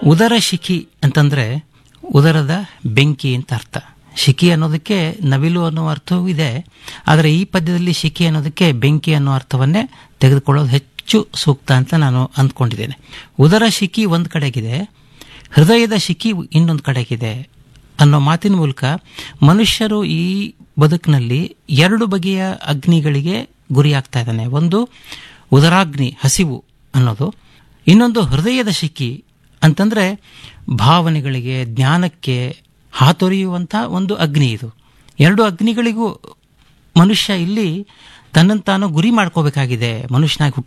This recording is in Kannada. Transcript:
ಉದರ ಶಿಖಿ ಅಂತಂದ್ರೆ ಉದರದ ಬೆಂಕಿ ಅಂತ ಅರ್ಥ ಶಿಖಿ ಅನ್ನೋದಕ್ಕೆ ನವಿಲು ಅನ್ನೋ ಅರ್ಥವೂ ಇದೆ ಆದರೆ ಈ ಪದ್ಯದಲ್ಲಿ ಶಿಖಿ ಅನ್ನೋದಕ್ಕೆ ಬೆಂಕಿ ಅನ್ನೋ ಅರ್ಥವನ್ನೇ ತೆಗೆದುಕೊಳ್ಳೋದು ಹೆಚ್ಚು ಸೂಕ್ತ ಅಂತ ನಾನು ಅಂದ್ಕೊಂಡಿದ್ದೇನೆ ಉದರ ಶಿಖಿ ಒಂದು ಕಡೆಗಿದೆ ಹೃದಯದ ಶಿಖಿ ಇನ್ನೊಂದು ಕಡೆಗಿದೆ ಅನ್ನೋ ಮಾತಿನ ಮೂಲಕ ಮನುಷ್ಯರು ಈ ಬದುಕಿನಲ್ಲಿ ಎರಡು ಬಗೆಯ ಅಗ್ನಿಗಳಿಗೆ ಗುರಿಯಾಗ್ತಾ ಇದ್ದಾನೆ ಒಂದು ಉದರಾಗ್ನಿ ಹಸಿವು ಅನ್ನೋದು ಇನ್ನೊಂದು ಹೃದಯದ ಶಿಖಿ ಅಂತಂದ್ರೆ ಭಾವನೆಗಳಿಗೆ ಜ್ಞಾನಕ್ಕೆ ಹಾತೊರೆಯುವಂಥ ಒಂದು ಅಗ್ನಿ ಇದು ಎರಡು ಅಗ್ನಿಗಳಿಗೂ ಮನುಷ್ಯ ಇಲ್ಲಿ ತನ್ನನ್ನು ತಾನು ಗುರಿ ಮಾಡ್ಕೋಬೇಕಾಗಿದೆ ಮನುಷ್ಯನಾಗಿ